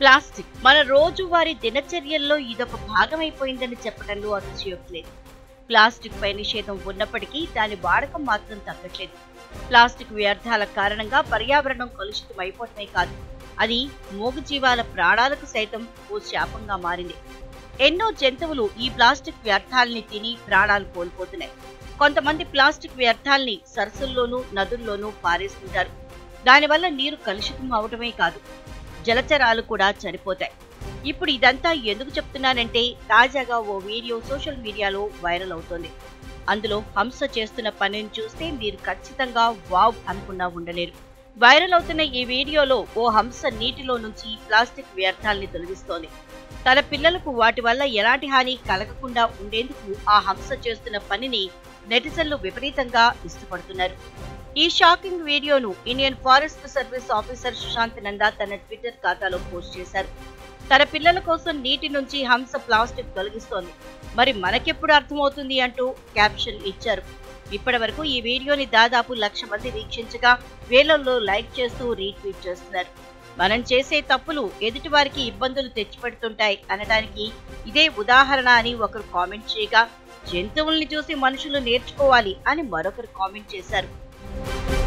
plastic మన రోజువారీ దినచర్యల్లో ఇదొక భాగమైపోయిందని చెప్పడంలో అతిశయోక్తి లేదు ప్లాస్టిక్ పై నిషేధం ఉన్నప్పటికీ దాని వాడకం మాత్రం తగ్గట్లేదు ప్లాస్టిక్ వ్యర్థాల కారణంగా పర్యావరణం కలుషితం అయిపోవటమే కాదు అది మూగజీవాల ప్రాణాలకు సైతం ఓ శాపంగా మారింది ఎన్నో జంతువులు ఈ ప్లాస్టిక్ వ్యర్థాలని తిని ప్రాణాలు కోల్పోతున్నాయి కొంతమంది ప్లాస్టిక్ వ్యర్థాల్ని సరస్సుల్లోనూ నదుల్లోనూ పారేస్తుంటారు దానివల్ల నీరు కలుషితం అవటమే కాదు జలచరాలు కూడా చనిపోతాయి ఇప్పుడు ఇదంతా ఎందుకు చెప్తున్నానంటే తాజాగా ఓ వీడియో సోషల్ మీడియాలో వైరల్ అవుతోంది అందులో హంస చేస్తున్న పనిని చూస్తే మీరు ఖచ్చితంగా వావ్ అనుకున్నా ఉండలేరు వైరల్ అవుతున్న ఈ వీడియోలో ఓ హంస నీటిలో నుంచి ప్లాస్టిక్ వ్యర్థాల్ని తొలగిస్తోంది తన పిల్లలకు వాటి వల్ల ఎలాంటి హాని కలగకుండా ఉండేందుకు ఆ హంస చేస్తున్న పనిని నెటిజన్లు విపరీతంగా ఇష్టపడుతున్నారు ఈ షాకింగ్ వీడియోను Indian forest service officer Sushant Nanda తన ట్విట్టర్ ఖాతాలో పోస్ట్ చేశారు తన పిల్లల కోసం నీటి నుంచి హంస ప్లాస్టిక్ తొలగిస్తోంది మరి మనకెప్పుడు అర్థమవుతుంది అంటూ క్యాప్షన్ ఇచ్చారు ఇప్పటి వరకు ఈ వీడియోని దాదాపు లక్ష మంది వీక్షించగా వేలల్లో లైక్ చేస్తూ రీట్వీట్ చేస్తున్నారు మనం చేసే తప్పులు ఎదుటివారికి ఇబ్బందులు తెచ్చిపెడుతుంటాయి అనడానికి ఇదే ఉదాహరణ అని ఒకరు కామెంట్ చేయగా జంతువుల్ని చూసి మనుషులు నేర్చుకోవాలి అని మరొకరు కామెంట్ చేశారు